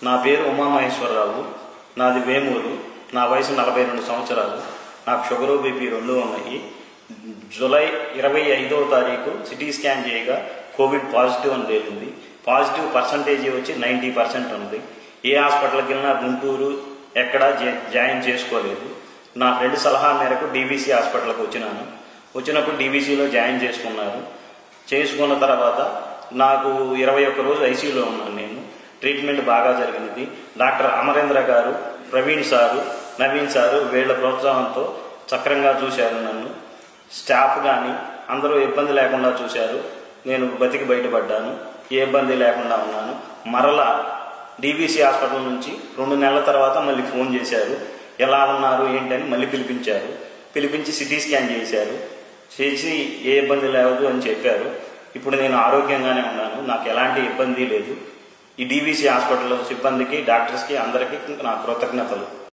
నా పేరు ఉమామహేశ్వరరావు నాది వేమూరు నా వయసు నలభై రెండు సంవత్సరాలు నాకు షుగరు బీపీ రెండు ఉన్నాయి జూలై ఇరవై ఐదవ తారీఖు సిటీ స్కాన్ చేయగా కోవిడ్ పాజిటివ్ అని తేలింది పాజిటివ్ పర్సంటేజ్ వచ్చి నైంటీ పర్సెంట్ ఉంది ఏ హాస్పిటల్కి వెళ్ళినా గుంటూరు ఎక్కడా జా- జాయిన్ చేసుకోలేదు నా ఫ్రెండ్ సలహా మేరకు డీవీసీ హాస్పిటల్కి వచ్చినాను వచ్చినప్పుడు డీవీసీలో జాయిన్ చేసుకున్నారు చేసుకున్న తర్వాత నాకు ఇరవై ఒక్క రోజు ఐసీయూలో ఉన్నాను నేను ట్రీట్మెంట్ బాగా జరిగినది డాక్టర్ అమరేంద్ర గారు ప్రవీణ్ సారు నవీన్ సారు వీళ్ళ ప్రోత్సాహంతో చక్రంగా చూశారు నన్ను స్టాఫ్ కానీ అందరూ ఇబ్బంది లేకుండా చూశారు నేను బతికి బయటపడ్డాను ఏ ఇబ్బంది లేకుండా ఉన్నాను మరలా డీబీసీ హాస్పిటల్ నుంచి రెండు నెలల తర్వాత మళ్ళీ ఫోన్ చేశారు ఎలా ఉన్నారు ఏంటని మళ్ళీ పిలిపించారు పిలిపించి సిటీ స్కాన్ చేశారు చేసి ఏ ఇబ్బంది లేదు అని చెప్పారు ఇప్పుడు నేను ఆరోగ్యంగానే ఉన్నాను నాకు ఎలాంటి ఇబ్బంది లేదు ఈ డీబీసీ హాస్పిటల్ సిబ్బందికి డాక్టర్స్కి అందరికీ నా కృతజ్ఞతలు